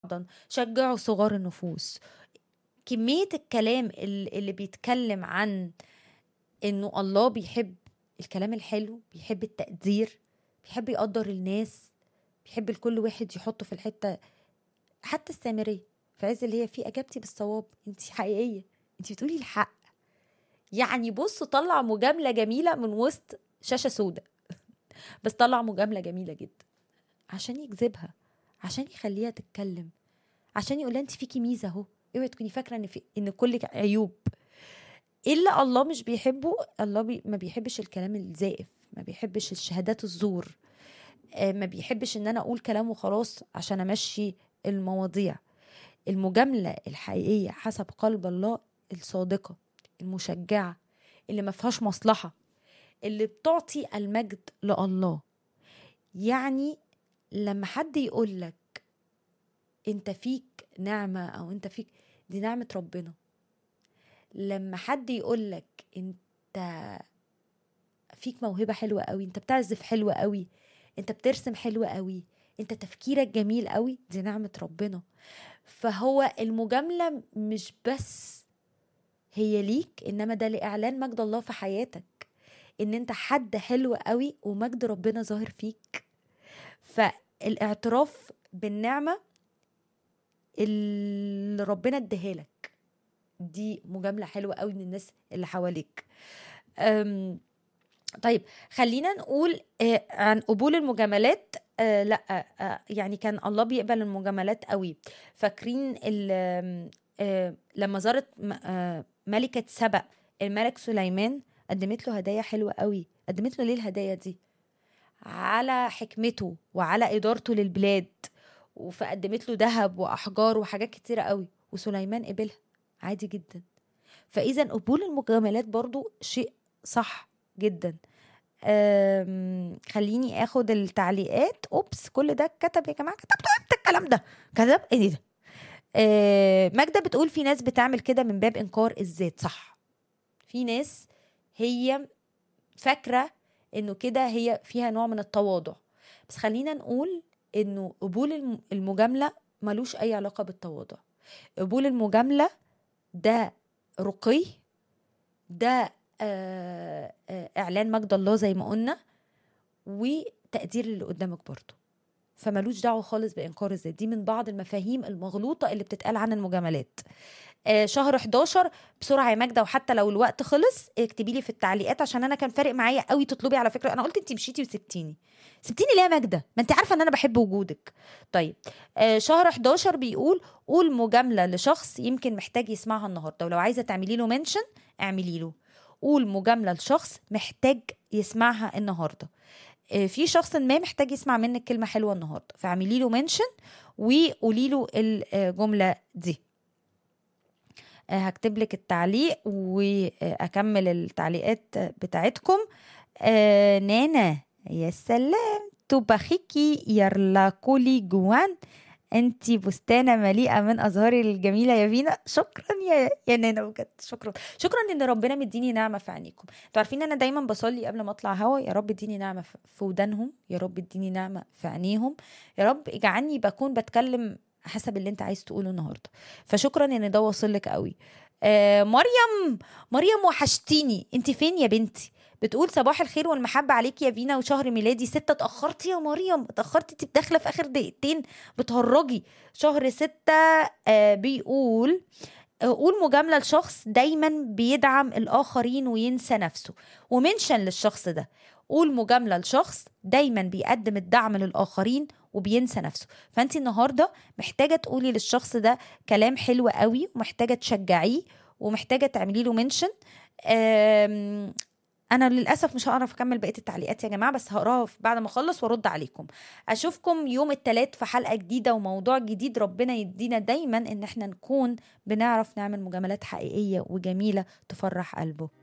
بعضا شجعوا صغار النفوس كمية الكلام اللي اللي بيتكلم عن انه الله بيحب الكلام الحلو بيحب التقدير بيحب يقدر الناس بيحب الكل واحد يحطه في الحتة حتى السامرية في عز اللي هي فيه اجابتي بالصواب انت حقيقية انت بتقولي الحق يعني بص طلع مجاملة جميلة من وسط شاشة سوداء بس طلع مجاملة جميلة جدا عشان يجذبها عشان يخليها تتكلم عشان يقول لها انت فيكي ميزة اهو اوعي تكوني فاكرة ان في ان كلك عيوب الا الله مش بيحبه الله بي ما بيحبش الكلام الزائف ما بيحبش الشهادات الزور آه، ما بيحبش ان انا اقول كلام وخلاص عشان امشي المواضيع المجاملة الحقيقية حسب قلب الله الصادقة المشجعة اللي ما فيهاش مصلحة اللي بتعطي المجد لله يعني لما حد يقول لك انت فيك نعمة او انت فيك دي نعمة ربنا لما حد يقول لك انت فيك موهبة حلوة قوي انت بتعزف حلوة قوي انت بترسم حلوة قوي انت تفكيرك جميل قوي دي نعمة ربنا فهو المجاملة مش بس هي ليك انما ده لاعلان مجد الله في حياتك ان انت حد حلو قوي ومجد ربنا ظاهر فيك فالاعتراف بالنعمة اللي ربنا اداها لك دي مجاملة حلوة قوي من الناس اللي حواليك أم، طيب خلينا نقول آه، عن قبول المجاملات آه، لا آه، يعني كان الله بيقبل المجاملات قوي فاكرين ال- آم، آه، لما زارت م- آه، ملكة سبأ الملك سليمان قدمت له هدايا حلوة قوي قدمت له ليه الهدايا دي على حكمته وعلى إدارته للبلاد فقدمت له ذهب وأحجار وحاجات كتيرة قوي وسليمان قبلها عادي جدا فإذا قبول المجاملات برضو شيء صح جدا أم، خليني اخد التعليقات اوبس كل ده كتب يا جماعه كتبتوا امتى الكلام ده كتب ايه ده أه ماجدة بتقول في ناس بتعمل كده من باب انكار الذات صح في ناس هي فاكره انه كده هي فيها نوع من التواضع بس خلينا نقول انه قبول الم- المجامله ملوش اي علاقه بالتواضع قبول المجامله ده رقي ده آه، آه، اعلان مجد الله زي ما قلنا وتقدير اللي قدامك برضه فملوش دعوه خالص بانكار الذات دي من بعض المفاهيم المغلوطه اللي بتتقال عن المجاملات آه، شهر 11 بسرعه يا ماجده وحتى لو الوقت خلص اكتبي لي في التعليقات عشان انا كان فارق معايا قوي تطلبي على فكره انا قلت انت مشيتي وسبتيني سبتيني ليه يا ماجده ما انت عارفه ان انا بحب وجودك طيب آه، شهر 11 بيقول قول مجامله لشخص يمكن محتاج يسمعها النهارده ولو عايزه تعملي له منشن اعملي له قول مجامله لشخص محتاج يسمعها النهارده آه، في شخص ما محتاج يسمع منك كلمه حلوه النهارده فاعملي له منشن وقولي له الجمله دي آه، هكتب لك التعليق واكمل التعليقات بتاعتكم آه، نانا يا سلام تبخيكي يرلاكولي جوان انتي بستانة مليئة من أزهار الجميلة يا فينا شكرا يا يا نانا بجد شكرا شكرا ان ربنا مديني نعمة في عينيكم انتوا عارفين انا دايما بصلي قبل ما اطلع هوا يا رب اديني نعمة في- في ودانهم يا رب اديني نعمة في عينيهم يا رب اجعلني بكون بتكلم حسب اللي انت عايز تقوله النهارده فشكرا ان ده واصل لك قوي آه مريم مريم وحشتيني انت فين يا بنتي بتقول صباح الخير والمحبة عليك يا فينا وشهر ميلادي ستة اتأخرتي يا مريم اتأخرتي انت داخلة في آخر دقيقتين بتهرجي شهر ستة آه بيقول آه، قول مجاملة لشخص دايما بيدعم الآخرين وينسى نفسه ومنشن للشخص ده قول مجاملة لشخص دايما بيقدم الدعم للآخرين وبينسى نفسه فانت النهاردة محتاجة تقولي للشخص ده كلام حلو قوي ومحتاجة تشجعيه ومحتاجة تعملي له منشن انا للاسف مش هعرف اكمل بقيه التعليقات يا جماعه بس هقراها في- بعد ما اخلص وارد عليكم اشوفكم يوم الثلاث في حلقه جديده وموضوع جديد ربنا يدينا دايما ان احنا نكون بنعرف نعمل مجاملات حقيقيه وجميله تفرح قلبه